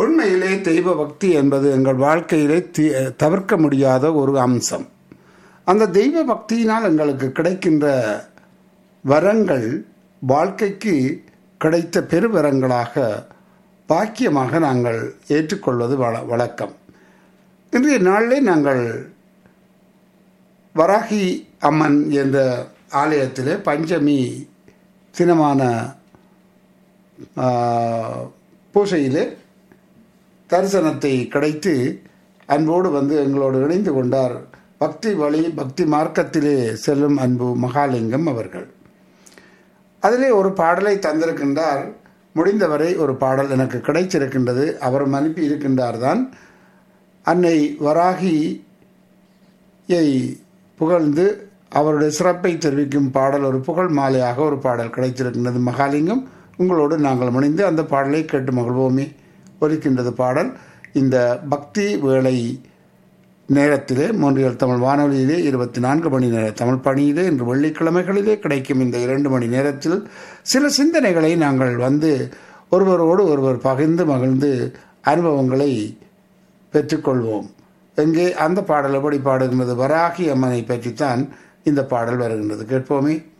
உண்மையிலே தெய்வ பக்தி என்பது எங்கள் வாழ்க்கையிலே தி- தவிர்க்க முடியாத ஒரு அம்சம் அந்த தெய்வ பக்தியினால் எங்களுக்கு கிடைக்கின்ற வரங்கள் வாழ்க்கைக்கு கிடைத்த பெருவரங்களாக பாக்கியமாக நாங்கள் ஏற்றுக்கொள்வது வழ வழக்கம் இன்றைய நாளிலே நாங்கள் வராகி அம்மன் என்ற ஆலயத்திலே பஞ்சமி தினமான ஆ, பூசையிலே தரிசனத்தை கிடைத்து அன்போடு வந்து எங்களோடு இணைந்து கொண்டார் பக்தி வழி பக்தி மார்க்கத்திலே செல்லும் அன்பு மகாலிங்கம் அவர்கள் அதிலே ஒரு பாடலை தந்திருக்கின்றார் முடிந்தவரை ஒரு பாடல் எனக்கு கிடைச்சிருக்கின்றது அவரும் அனுப்பி இருக்கின்றார் தான் அன்னை வராகியை புகழ்ந்து அவருடைய சிறப்பை தெரிவிக்கும் பாடல் ஒரு புகழ் மாலையாக ஒரு பாடல் கிடைத்திருக்கின்றது மகாலிங்கம் உங்களோடு நாங்கள் முனைந்து அந்த பாடலை கேட்டு மகிழ்வோமே ஒலிக்கின்றது பாடல் இந்த பக்தி வேளை நேரத்திலே மூன்றியல் தமிழ் வானொலியிலே இருபத்தி நான்கு மணி நேர தமிழ் பணியிலே இன்று வெள்ளிக்கிழமைகளிலே கிடைக்கும் இந்த இரண்டு மணி நேரத்தில் சில சிந்தனைகளை நாங்கள் வந்து ஒருவரோடு ஒருவர் பகிர்ந்து மகிழ்ந்து அனுபவங்களை பெற்றுக்கொள்வோம் எங்கே அந்த பாடல் எப்படி பாடுகின்றது வராகி அம்மனை பற்றித்தான் இந்த பாடல் வருகின்றது கேட்போமே